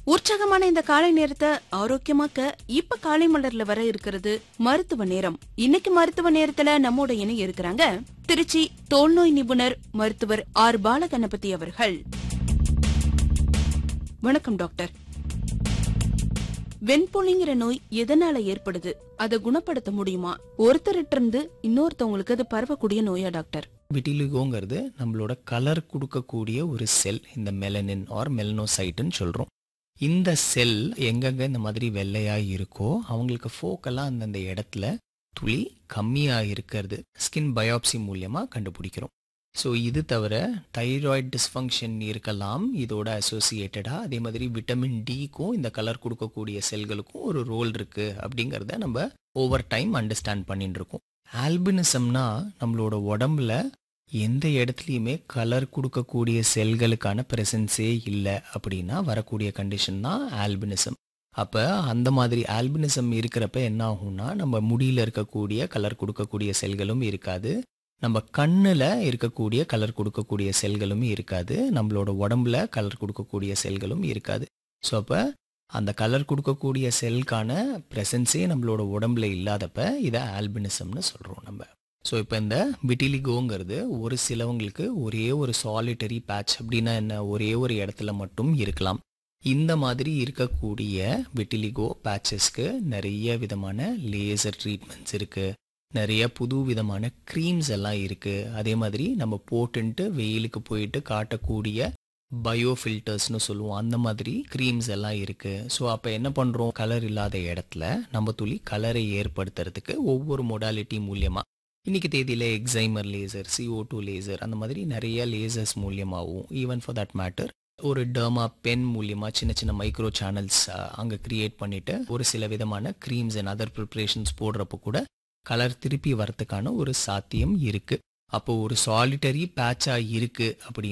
உற்சாகமான இந்த காலை நேரத்தை ஆரோக்கியமாக்க இப்ப காலை மலர்ல வர இருக்கிறது மருத்துவ நேரம் இன்னைக்கு மருத்துவ நேரத்துல நம்மோட இணைய இருக்கிறாங்க திருச்சி தோல்நோய் நிபுணர் மருத்துவர் ஆர் பாலகணபதி அவர்கள் வணக்கம் டாக்டர் வெண்புலிங்கிற நோய் எதனால ஏற்படுது அதை குணப்படுத்த முடியுமா ஒருத்தர்கிட்ட இருந்து இன்னொருத்தவங்களுக்கு அது பரவக்கூடிய நோயா டாக்டர் விட்டிலிகோங்கிறது நம்மளோட கலர் கொடுக்கக்கூடிய ஒரு செல் இந்த மெலனின் ஆர் மெலனோசைட்டுன்னு சொல்கிறோம் இந்த செல் எங்கெங்க இந்த மாதிரி வெள்ளையாக இருக்கோ அவங்களுக்கு ஃபோக்கெல்லாம் அந்தந்த இடத்துல துளி கம்மியாக இருக்கிறது ஸ்கின் பயாப்சி மூலியமாக கண்டுபிடிக்கிறோம் ஸோ இது தவிர தைராய்டு டிஸ்ஃபங்க்ஷன் இருக்கலாம் இதோட அசோசியேட்டடாக அதே மாதிரி விட்டமின் டிக்கும் இந்த கலர் கொடுக்கக்கூடிய செல்களுக்கும் ஒரு ரோல் இருக்குது அப்படிங்கிறத நம்ம ஓவர் டைம் அண்டர்ஸ்டாண்ட் பண்ணிட்டு இருக்கோம் ஆல்பினிசம்னா நம்மளோட உடம்புல எந்த இடத்துலையுமே கலர் கொடுக்கக்கூடிய செல்களுக்கான ப்ரெசன்ஸே இல்லை அப்படின்னா வரக்கூடிய கண்டிஷன் தான் ஆல்பினிசம் அப்போ அந்த மாதிரி ஆல்பினிசம் இருக்கிறப்ப என்ன ஆகும்னா நம்ம முடியில் இருக்கக்கூடிய கலர் கொடுக்கக்கூடிய செல்களும் இருக்காது நம்ம கண்ணில் இருக்கக்கூடிய கலர் கொடுக்கக்கூடிய செல்களும் இருக்காது நம்மளோட உடம்புல கலர் கொடுக்கக்கூடிய செல்களும் இருக்காது ஸோ அப்போ அந்த கலர் கொடுக்கக்கூடிய செல்கான ப்ரெசன்ஸே நம்மளோட உடம்புல இல்லாதப்ப இதை ஆல்பினிசம்னு சொல்கிறோம் நம்ம ஸோ இப்போ இந்த விட்டிலிகோங்கிறது ஒரு சிலவங்களுக்கு ஒரே ஒரு சாலிட்டரி பேட்ச் அப்படின்னா என்ன ஒரே ஒரு இடத்துல மட்டும் இருக்கலாம் இந்த மாதிரி இருக்கக்கூடிய விட்டிலிகோ பேட்சஸ்க்கு நிறைய விதமான லேசர் ட்ரீட்மெண்ட்ஸ் இருக்குது நிறைய புது விதமான க்ரீம்ஸ் எல்லாம் இருக்குது அதே மாதிரி நம்ம போட்டுன்ட்டு வெயிலுக்கு போயிட்டு காட்டக்கூடிய பயோ ஃபில்டர்ஸ்னு சொல்லுவோம் அந்த மாதிரி க்ரீம்ஸ் எல்லாம் இருக்குது ஸோ அப்போ என்ன பண்ணுறோம் கலர் இல்லாத இடத்துல நம்ம துளி கலரை ஏற்படுத்துறதுக்கு ஒவ்வொரு மொடாலிட்டி மூலியமாக இன்னைக்கு தேதியில் excimer laser CO2 two laser அந்த மாதிரி நிறைய லேசர்ஸ் மூலியமாகவும் ஈவன் ஃபார் தட் மேட்டர் ஒரு டர்மா பென் மூலியமாக சின்ன சின்ன மைக்ரோ சேனல்ஸ் அங்கே கிரியேட் பண்ணிட்டு ஒரு சில விதமான க்ரீம்ஸ் அண்ட் அதர் ப்ரிப்ரேஷன்ஸ் போடுறப்போ கூட கலர் திருப்பி வரத்துக்கான ஒரு சாத்தியம் இருக்குது அப்போ ஒரு சாலிட்டரி பேட்சாக இருக்குது அப்படி